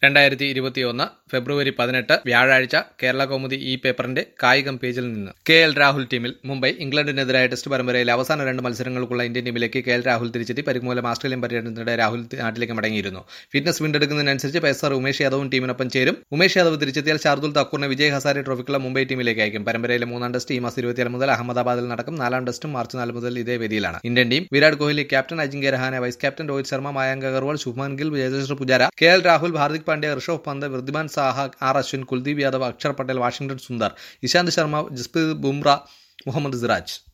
രണ്ടായിരത്തി ഇരുപത്തിയൊന്ന് ഫെബ്രുവരി പതിനെട്ട് വ്യാഴാഴ്ച കേരള കൗമുദി ഈ പേപ്പറിന്റെ കായികം പേജിൽ നിന്ന് കെ എൽ രാഹുൽ ടീമിൽ മുംബൈ ഇംഗ്ലണ്ടിനെതിരായ ടെസ്റ്റ് പരമ്പരയിലെ അവസാന രണ്ട് മത്സരങ്ങൾക്കുള്ള ഇന്ത്യൻ ടീമിലേക്ക് കെ എൽ രാഹുൽ തിരിച്ചെത്തി പരിക്ക് മൂലം ആസ്ട്രേലിയൻ പര്യടനത്തിനിടെ രാഹുൽ നാട്ടിലേക്ക് മടങ്ങിയിരുന്നു ഫിറ്റ്നസ് വീണ്ടെടുക്കുന്നതിനനുസരിച്ച് പേസർ ഉമേഷ് യാദവും ടീമിനൊപ്പം ചേരും ഉമേഷ് യാദവ് തിരിച്ചെത്തിയാൽ ഷാർദുൽ തക്കൂറിനെ വിജയ് ഹസാരെ ട്രോഫിക്കുള്ള മുംബൈ ടീമിലേക്ക് അയക്കും പരമ്പരയിലെ മൂന്നാം ടെസ്റ്റ് ഈ മാസം ഇരുപത്തിയാറ് മുതൽ അഹമ്മദാബാദിൽ നടക്കും നാലാം ടെസ്റ്റും മാർച്ച് നാല് മുതൽ ഇതേ വേദിയിലാണ് Indian team Virat Kohli captain Ajinkya Rahane vice captain Rohit Sharma Mayank Agarwal Shubman Gill Jayashree Pujara K L Rahul Hardik Pandya Rishabh Pant Wriddhiman Saha R Ashwin Kuldeep Yadav Axar Patel Washington Sundar Ishant Sharma Jasprit Bumrah Mohammed Siraj